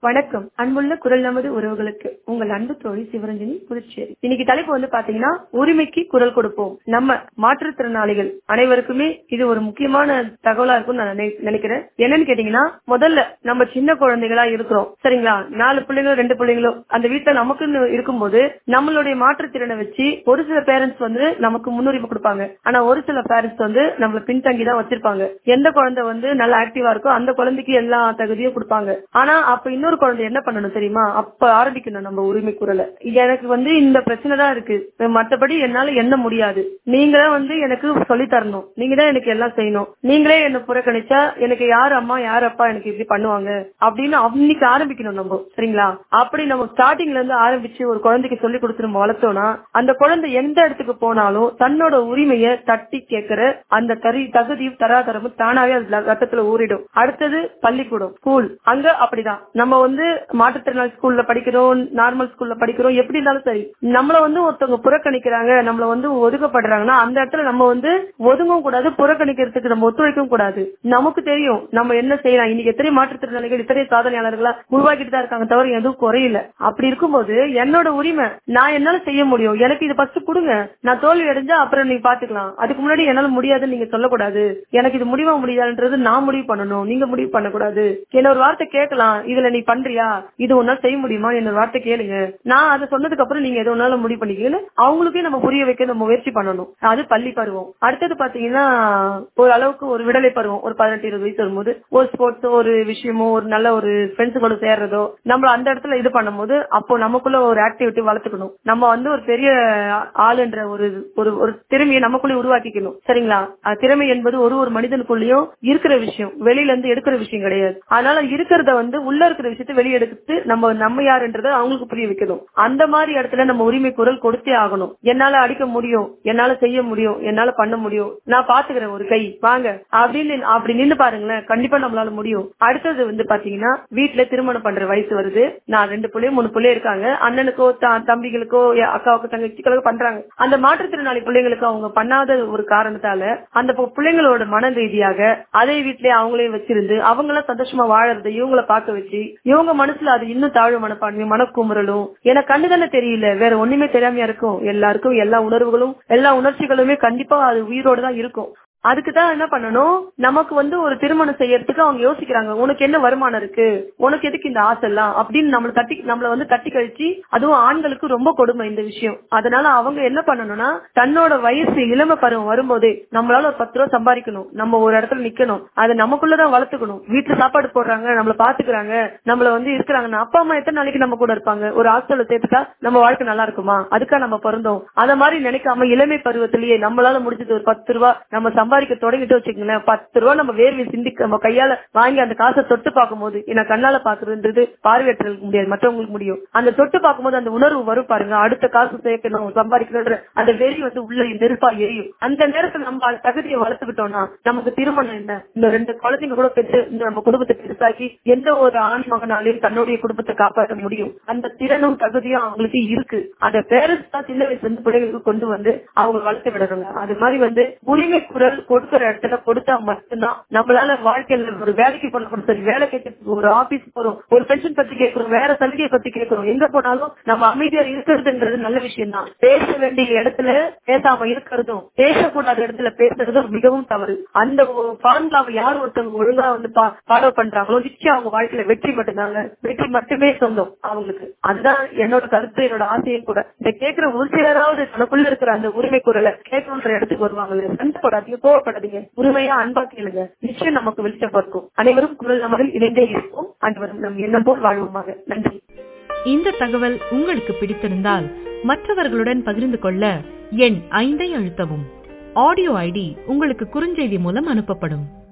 வணக்கம் அன்புள்ள குரல் நமது உறவுகளுக்கு உங்கள் அன்பு தோழி சிவரஞ்சனி புதுச்சேரி இன்னைக்கு தலைப்பு வந்து பாத்தீங்கன்னா உரிமைக்கு குரல் கொடுப்போம் நம்ம மாற்றுத்திறனாளிகள் அனைவருக்குமே இது ஒரு முக்கியமான தகவலா இருக்கும் நான் நினை- நினைக்கிறேன் என்னன்னு கேட்டீங்கன்னா முதல்ல நம்ம சின்ன குழந்தைகளா இருக்கிறோம் சரிங்களா நாலு பிள்ளைங்களோ ரெண்டு பிள்ளைங்களோ அந்த வீட்டுல நமக்குன்னு இருக்கும்போது நம்மளுடைய மாற்றுத்திறனை வச்சு ஒரு சில பேரண்ட்ஸ் வந்து நமக்கு முன்னுரிமை கொடுப்பாங்க ஆனா ஒரு சில பேரண்ட்ஸ் வந்து நம்மள பின்தங்கி தான் வச்சிருப்பாங்க எந்த குழந்தை வந்து நல்லா ஆக்டிவா இருக்கோ அந்த குழந்தைக்கு எல்லா தகுதியும் கொடுப்பாங்க ஆனா அப்ப இன்னொரு குழந்தை என்ன பண்ணணும் தெரியுமா அப்ப ஆரம்பிக்கணும் நம்ம உரிமை குரலை எனக்கு வந்து இந்த பிரச்சனை தான் இருக்கு மத்தபடி என்னால என்ன முடியாது நீங்க தான் வந்து எனக்கு சொல்லி தரணும் நீங்க தான் எனக்கு எல்லாம் செய்யணும் நீங்களே என்ன புறக்கணிச்சா எனக்கு யார் அம்மா யார் அப்பா எனக்கு இப்படி பண்ணுவாங்க அப்படின்னு அன்னைக்கு ஆரம்பிக்கணும் நம்ம சரிங்களா அப்படி நம்ம ஸ்டார்டிங்ல இருந்து ஆரம்பிச்சு ஒரு குழந்தைக்கு சொல்லி கொடுத்து நம்ம வளர்த்தோம்னா அந்த குழந்தை எந்த இடத்துக்கு போனாலும் தன்னோட உரிமையை தட்டி கேட்கிற அந்த தரி தகுதியும் தராதரமும் தானாவே அது ரத்தத்துல ஊறிடும் அடுத்தது பள்ளிக்கூடம் ஸ்கூல் அங்க அப்படிதான் நம்ம வந்து மாற்றுத்திறனாளி ஸ்கூல்ல படிக்கிறோம் நார்மல் ஸ்கூல்ல படிக்கிறோம் எப்படி இருந்தாலும் சரி நம்மள வந்து ஒருத்தவங்க புறக்கணிக்கிறாங்க நம்மள வந்து ஒதுக்கப்படுறாங்கன்னா அந்த இடத்துல நம்ம வந்து ஒதுங்கவும் கூடாது புறக்கணிக்கிறதுக்கு நம்ம ஒத்துழைக்கவும் கூடாது நமக்கு தெரியும் நம்ம என்ன செய்யலாம் இன்னைக்கு எத்தனை மாற்றுத்திறனாளிகள் இத்தனை சாதனையாளர்களா உருவாக்கிட்டு தான் இருக்காங்க தவிர எதுவும் குறையில அப்படி இருக்கும்போது என்னோட உரிமை நான் என்னால செய்ய முடியும் எனக்கு இது ஃபர்ஸ்ட் கொடுங்க நான் தோல்வி அடைஞ்சா அப்புறம் நீங்க பாத்துக்கலாம் அதுக்கு முன்னாடி என்னால முடியாதுன்னு நீங்க சொல்லக்கூடாது எனக்கு இது முடிவா முடியாதுன்றது நான் முடிவு பண்ணணும் நீங்க முடிவு பண்ணக்கூடாது என்ன ஒரு வார்த்தை கேட்கலாம் இதுல நீ பண்றியா இது உன்னால செய்ய முடியுமா என்ன ஒரு வார்த்தை கேளுங்க நான் அதை சொன்னதுக்கு அப்புறம் நீங்க எது ஒன்னாலும் முடிவு பண்ணிக்கீங்கன்னு அவங்களுக்கே நம்ம புரிய வைக்க நம்ம முயற்சி பண்ணணும் அது பள்ளி பருவம் அடுத்தது பாத்தீங்கன்னா ஒரு அளவுக்கு ஒரு விடலை பருவம் ஒரு பதினெட்டு இருபது வயசு வரும்போது ஒரு ஸ்போர்ட்ஸோ ஒரு விஷயமோ ஒரு நல்ல ஒரு ஃப்ரெண்ட்ஸ் கூட சேர்றதோ நம்ம அந்த இடத்துல இது பண்ணும்போது அப்போ நமக்குள்ள ஒரு ஆக்டிவிட்டி வளர்த்துக்கணும் நம்ம வந்து ஒரு பெரிய ஆளுன்ற ஒரு ஒரு ஒரு திறமையை நமக்குள்ளே உருவாக்கிக்கணும் சரிங்களா அது திறமை என்பது ஒரு ஒரு மனிதனுக்குள்ளேயும் இருக்கிற விஷயம் வெளியில இருந்து எடுக்கிற விஷயம் கிடையாது அதனால இருக்கிறத வந்து உள்ள இருக்கிற விஷயத்தை வெளியே எடுத்து நம்ம நம்ம யாருன்றத அவங்களுக்கு புரிய வைக்கணும் அந்த மாதிரி இடத்துல நம்ம உரிமை குரல் கொடுத்தே ஆகணும் என்னால அடிக்க முடியும் என்னால செய்ய முடியும் என்னால பண்ண முடியும் நான் பாத்துக்கிறேன் ஒரு கை வாங்க அப்படின்னு அப்படி நின்னு பாருங்களேன் கண்டிப்பா நம்மளால முடியும் அடுத்தது வந்து பாத்தீங்கன்னா வீட்டுல திருமணம் பண்ற வயசு வருது நான் ரெண்டு பிள்ளையும் மூணு பிள்ளை இருக்காங்க அண்ணனுக்கோ த- தம்பிகளுக்கோ எ- அக்காவுக்கோ தங்கச்சிகளுக்கோ பண்றாங்க அந்த மாற்றுத்திறனாளி பிள்ளைங்களுக்கு அவங்க பண்ணாத ஒரு காரணத்தால அந்த பு- பிள்ளைங்களோட மன ரீதியாக அதே வீட்லயே அவங்களே வச்சிருந்து அவங்கள சந்தோஷமா வாழறதை இவங்கள பார்க்க வச்சு இவங்க மனசுல அது இன்னும் தாழ்வு மனப்பான்மை மனக்குமுறலும் எனக்கு கண்ணு தானே தெரியல வேற ஒண்ணுமே தெரியாம இருக்கும் எல்லாருக்கும் எல்லா உணர்வுகளும் எல்லா உணர்ச்சிகளுமே கண்டிப்பா அது உயிரோட தான் இருக்கும் அதுக்கு தான் என்ன பண்ணணும் நமக்கு வந்து ஒரு திருமணம் செய்யறதுக்கு அவங்க யோசிக்கிறாங்க உனக்கு என்ன வருமானம் இருக்கு உனக்கு எதுக்கு இந்த ஆசை எல்லாம் அப்படின்னு நம்மள தட்டி நம்மள வந்து தட்டி கழிச்சு அதுவும் ஆண்களுக்கு ரொம்ப கொடுமை இந்த விஷயம் அதனால அவங்க என்ன பண்ணணும்னா தன்னோட வயசு இளம பருவம் வரும்போதே நம்மளால ஒரு பத்து ரூபா சம்பாதிக்கணும் நம்ம ஒரு இடத்துல நிக்கணும் அதை நமக்குள்ளதான் வளர்த்துக்கணும் வீட்டுல சாப்பாடு போடுறாங்க நம்மள பாத்துக்கிறாங்க நம்மள வந்து இருக்கிறாங்கன்னா அப்பா அம்மா எத்தனை நாளைக்கு நம்ம கூட இருப்பாங்க ஒரு ஹாஸ்டல்ல சேர்த்துட்டா நம்ம வாழ்க்கை நல்லா இருக்குமா அதுக்கா நம்ம பிறந்தோம் அந்த மாதிரி நினைக்காம இளமை பருவத்திலேயே நம்மளால முடிஞ்சது ஒரு பத்து ரூபா நம்ம சம்பாதிக்க தொடங்கிட்டு வச்சுக்கோங்களேன் பத்து ரூபா நம்ம வேர்வை சிந்தி நம்ம கையால வாங்கி அந்த காசை தொட்டு பார்க்கும்போது என்ன கண்ணால பாக்குறதுன்றது பார்வையற்றவங்களுக்கு முடியாது மற்றவங்களுக்கு முடியும் அந்த தொட்டு பார்க்கும்போது அந்த உணர்வு வரும் பாருங்க அடுத்த காசு சேர்க்கணும் சம்பாதிக்கணும்ன்ற அந்த வெறி வந்து உள்ள நெருப்பா எரியும் அந்த நேரத்துல நம்ம அந்த தகுதியை வளர்த்துக்கிட்டோம்னா நமக்கு திருமணம் என்ன இந்த ரெண்டு குழந்தைங்க கூட பெற்று இந்த நம்ம குடும்பத்தை பெருசாக்கி எந்த ஒரு ஆண் மகனாலையும் தன்னுடைய குடும்பத்தை காப்பாற்ற முடியும் அந்த திறனும் தகுதியும் அவங்களுக்கு இருக்கு அந்த பேரண்ட்ஸ் தான் சின்ன வயசுல இருந்து பிள்ளைகளுக்கு கொண்டு வந்து அவங்க வளர்த்து விடணுங்க அது மாதிரி வந்து உரிமை குரல் கொடுக்கிற இடத்துல கொடுத்தா மட்டும்தான் நம்மளால வாழ்க்கையில ஒரு வேலைக்கு போனோம் சரி வேலை கேட்கறதுக்கு ஒரு ஆபீஸ் போறோம் ஒரு பென்ஷன் பத்தி கேட்கிறோம் வேற சலுகையை பத்தி கேட்கிறோம் எங்க போனாலும் நம்ம அமைதியா இருக்கிறதுன்றது நல்ல விஷயம் தான் பேச வேண்டிய இடத்துல பேசாம இருக்கிறதும் பேசக்கூடாத இடத்துல பேசுறதும் மிகவும் தவறு அந்த ஃபார்முலாவை யார் ஒருத்தவங்க ஒழுங்கா வந்து ஃபாலோ பண்றாங்களோ நிச்சயம் அவங்க வாழ்க்கையில வெற்றி மட்டும்தாங்க வெற்றி மட்டுமே சொந்தம் அவங்களுக்கு அதுதான் என்னோட கருத்து என்னோட ஆசையும் கூட இதை கேட்கிற ஒரு சிலராவது தனக்குள்ள இருக்கிற அந்த உரிமை குரலை கேட்கணுன்ற இடத்துக்கு வருவாங்க சண்டைப்படாதீங்க கோவப்படாதீங்க உரிமையா அன்பா கேளுங்க நிச்சயம் நமக்கு வெளிச்சம் பிறக்கும் அனைவரும் குரல் நமதில் இணைந்தே இருப்போம் அனைவரும் நம் எண்ணம் போல் வாழ்வோமாக நன்றி இந்த தகவல் உங்களுக்கு பிடித்திருந்தால் மற்றவர்களுடன் பகிர்ந்து கொள்ள எண் ஐந்தை அழுத்தவும் ஆடியோ ஐடி உங்களுக்கு குறுஞ்செய்தி மூலம் அனுப்பப்படும்